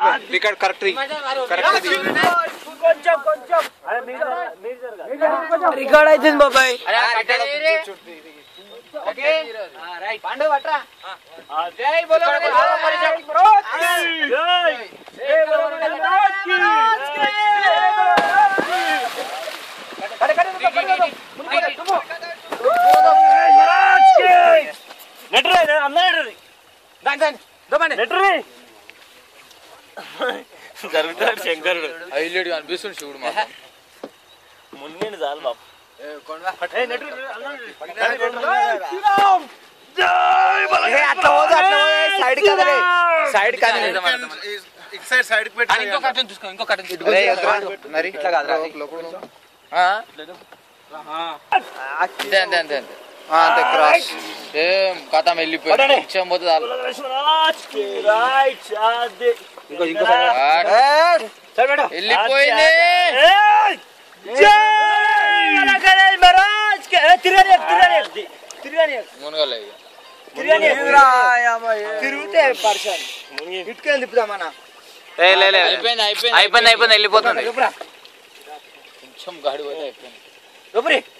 అయిపోయింది ఇక్కడ correct correct record అవుతుంది బాబాయ్ జరుగుతాడు శంకరుడు హైలైట్ కనిపిస్తుంది శివుడు మాత్రం మున్నిండి చాలు బాబు అట్లా పోదు అట్లా సైడ్ కదలే సైడ్ కదలే ఇటు సైడ్ సైడ్ కి పెట్టి ఇంకో కట్టం చూసుకో ఇంకో కట్టం అరే, ఎదురా. మరి ఇట్లా కాదురా. అంతే అంతే అంతే అంతే అంతే క్రాస్ ఏం కథ వెళ్ళిపోయి ఇచ్చాం పోతే చాలు ఇంకో ఇంకో సైడ్ ఆడ. ఏ, సైడ్ పెట్టు. వెళ్ళిపోయింది మునగలే ఇక. ఎదురా, యమ్మ, తిరిగితే పర్సన్ ఇటుకే తిప్పుదామన్నా అయిపోయింది అయిపోయింది అయిపోయింది అయిపోయింది వెళ్ళిపోతుంది కొంచెం గాడి పోతే అయిపోయింది లోపలి